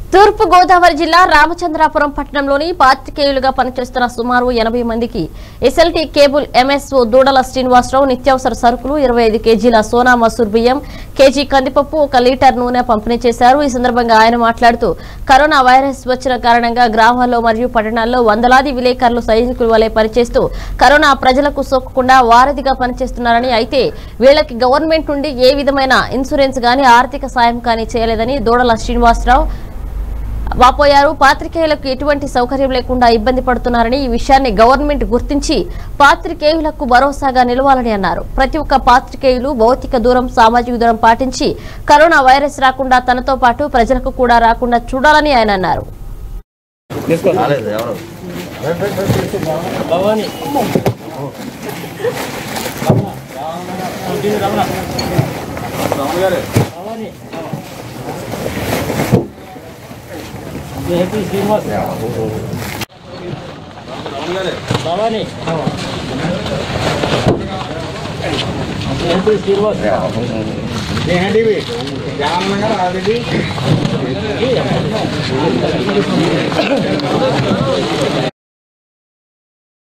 తూర్పు గోదావరి జిల్లా రామచంద్రాపురం పట్టణంలోని పాత్రికేయులుగా పనిచేస్తున్న సుమారు ఎనభై మందికి ఎస్ఎల్టీ కేబుల్ ఎంఎస్ఓ దూడల శ్రీనివాసరావు నిత్యావసర సరుకులు ఇరవై ఐదు కేజీల సోనా మసూర్ బియ్యం కేజీ కందిపప్పు ఒక లీటర్ నూనె పంపిణీ చేశారు ఈ సందర్భంగా ఆయన మాట్లాడుతూ కరోనా వైరస్ వచ్చిన కారణంగా గ్రామాల్లో మరియు పట్టణాల్లో వందలాది విలేకరులు సైనికుల వలె పనిచేస్తూ కరోనా ప్రజలకు సోకకుండా వారధిగా పనిచేస్తున్నారని అయితే వీళ్ళకి గవర్నమెంట్ నుండి ఏ విధమైన ఇన్సూరెన్స్ గాని ఆర్థిక సాయం కానీ చేయలేదని దూడల శ్రీనివాసరావు వాపోయారు పాత్రికేయులకు ఎటువంటి సౌకర్యం లేకుండా ఇబ్బంది పడుతున్నారని ఈ విషయాన్ని గవర్నమెంట్ గుర్తించి పాత్రికేయులకు భరోసాగా నిలవాలని అన్నారు ప్రతి ఒక్క పాత్రికేయులు భౌతిక దూరం సామాజిక దూరం పాటించి కరోనా వైరస్ రాకుండా తనతో పాటు ప్రజలకు కూడా రాకుండా చూడాలని ఆయన అన్నారు రాలేదు ఎవరు